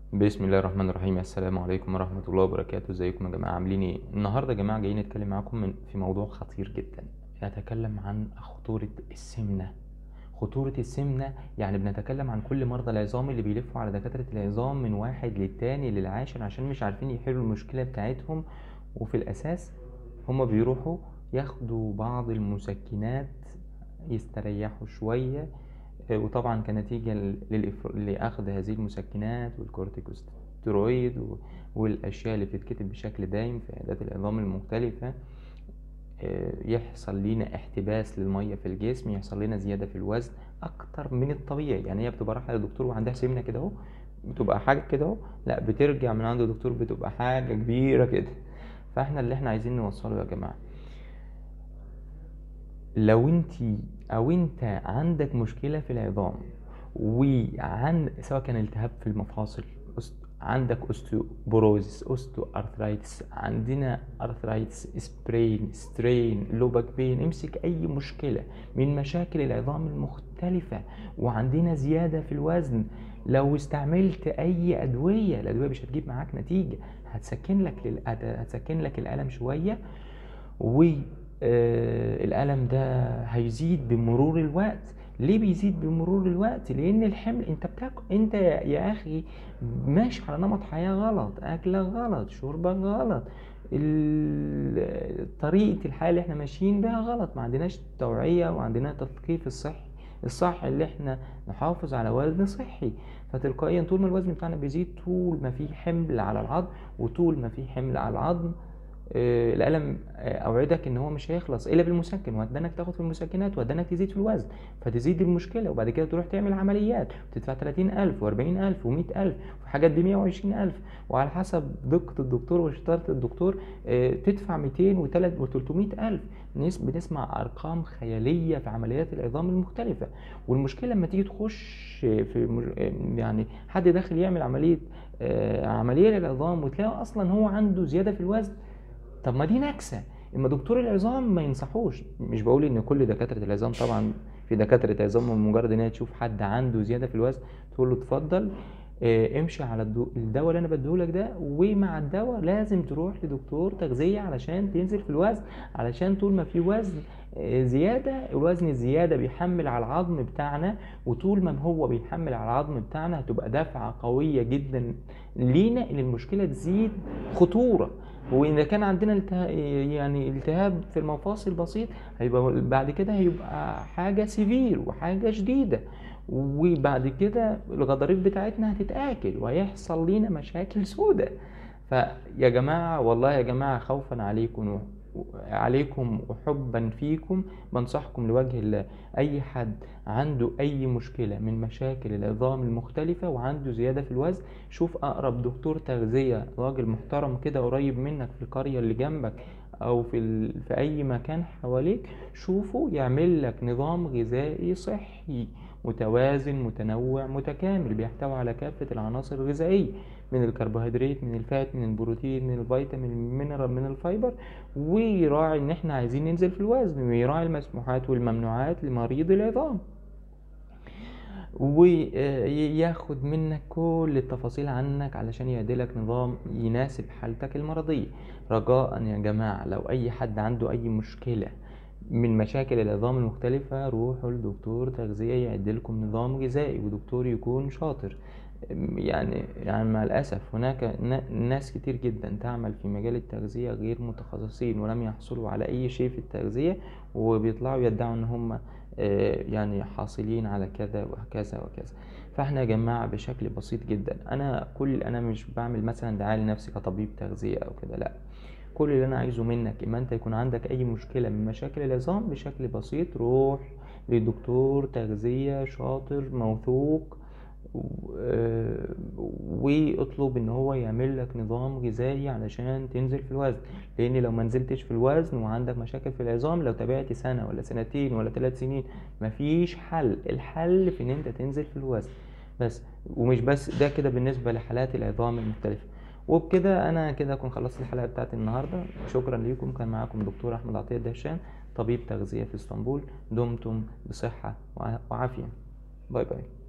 بسم الله الرحمن الرحيم السلام عليكم ورحمة الله وبركاته ازيكم يا جماعة عاملين ايه النهاردة يا جماعة جايين نتكلم معاكم من في موضوع خطير جدا نتكلم عن خطورة السمنة خطورة السمنة يعني بنتكلم عن كل مرضى العظام اللي بيلفوا على دكاترة العظام من واحد للتاني للعاشر عشان مش عارفين يحلوا المشكلة بتاعتهم وفي الأساس هما بيروحوا ياخدوا بعض المسكنات يستريحوا شوية آه، وطبعا كنتيجة للإف- لأخذ هذه المسكنات والكورتيكوستيرويد و- والأشياء اللي بتتكتب بشكل دايم في عيادات العظام المختلفة آه، يحصل لينا احتباس للمية في الجسم يحصل لنا زيادة في الوزن أكتر من الطبيعي يعني هي بتبقى رايحة للدكتور وعندها سمنة كده أهو بتبقى حاجة كده أهو لا بترجع من عند الدكتور بتبقى حاجة كبيرة كده فاحنا اللي احنا عايزين نوصله يا جماعة لو انت او انت عندك مشكلة في العظام وعن سواء كان التهاب في المفاصل أست- عندك اوستيوبروزيس اوستو ارثرايتس عندنا ارثرايتس سبرين سترين لوبك بين امسك اي مشكلة من مشاكل العظام المختلفة وعندنا زيادة في الوزن لو استعملت اي ادوية الادوية مش هتجيب معاك نتيجة هتسكن لك لل... هتسكن لك الالم شوية والألم ده هيزيد بمرور الوقت ليه بيزيد بمرور الوقت لان الحمل انت بتاكل انت يا يا اخي ماشي على نمط حياة غلط اكلك غلط شربك غلط ال- طريقة الحياة اللي احنا ماشيين بيها غلط ما عندناش توعية وعندنا تثقيف الصحي الصح اللي احنا نحافظ على وزن صحي فتلقائيا طول ما الوزن بتاعنا بيزيد طول ما في حمل على العظم وطول ما في حمل على العظم آه، الالم آه، اوعدك ان هو مش هيخلص الا بالمسكن وهدانك تاخد في المسكنات وهدانك تزيد في الوزن فتزيد المشكله وبعد كده تروح تعمل عمليات وتدفع 30000 و40000 و100000 وحاجات ب 120000 وعلى حسب دقه الدكتور وشطاره الدكتور آه، تدفع 200 و300000 ناس بنسمع ارقام خياليه في عمليات العظام المختلفه والمشكله لما تيجي تخش في مج- آه، يعني حد داخل يعمل عمليه آه، عمليه للعظام وتلاقي اصلا هو عنده زياده في الوزن طب ما دي نكسه اما دكتور العظام ما ينصحوش مش بقول ان كل دكاتره العظام طبعا في دكاتره عظام مجرد ان هي تشوف حد عنده زياده في الوزن تقول له اتفضل آه، امشي على الدو- الدواء اللي انا بديهولك ده ومع الدواء لازم تروح لدكتور تغذيه علشان تنزل في الوزن علشان طول ما في وزن آه، زياده الوزن الزياده بيحمل على العظم بتاعنا وطول ما هو بيحمل على العظم بتاعنا هتبقى دفعه قويه جدا لينا ان المشكله تزيد خطوره واذا كان عندنا التها... يعني التهاب في المفاصل بسيط هيبقى بعد كده هيبقى حاجه سيفير وحاجه شديده وبعد كده الغضاريف بتاعتنا هتتاكل وهيحصل لينا مشاكل سودة فيا جماعه والله يا جماعه خوفا عليكم عليكم وحبا فيكم بنصحكم لوجه الله اي حد عنده اي مشكله من مشاكل العظام المختلفه وعنده زياده في الوزن شوف اقرب دكتور تغذيه راجل محترم كده قريب منك في القريه اللي جنبك او في ال... في اي مكان حواليك شوفه يعمل لك نظام غذائي صحي متوازن متنوع متكامل بيحتوي على كافه العناصر الغذائيه من الكربوهيدرات من الفات من البروتين من الفيتامين من المينرال من الفايبر ويراعي ان احنا عايزين ننزل في الوزن ويراعي المسموحات والممنوعات لمريض العظام وياخد منك كل التفاصيل عنك علشان يعدلك نظام يناسب حالتك المرضية رجاء يا جماعة لو أي حد عنده أي مشكلة من مشاكل العظام المختلفة روحوا لدكتور تغذية يعدلكم نظام غذائي ودكتور يكون شاطر يعني يعني مع الأسف هناك ن- ناس كتير جدا تعمل في مجال التغذية غير متخصصين ولم يحصلوا على أي شيء في التغذية وبيطلعوا يدعوا إن هم آه، يعني حاصلين على كذا وكذا وكذا فاحنا يا جماعة بشكل بسيط جدا أنا كل أنا مش بعمل مثلا دعاية لنفسي كطبيب تغذية أو كده لأ كل اللي أنا عايزه منك إما أنت يكون عندك أي مشكلة من مشاكل العظام بشكل بسيط روح لدكتور تغذية شاطر موثوق و- آه، واطلب ان هو يعمل لك نظام غذائي علشان تنزل في الوزن لان لو ما نزلتش في الوزن وعندك مشاكل في العظام لو تابعت سنة ولا سنتين ولا ثلاث سنين مفيش حل الحل في ان انت تنزل في الوزن بس ومش بس ده كده بالنسبة لحالات العظام المختلفة وبكده انا كده اكون خلصت الحلقة بتاعت النهاردة شكرا ليكم كان معاكم دكتور احمد عطية دهشان طبيب تغذية في اسطنبول دمتم بصحة وع- وعافية باي باي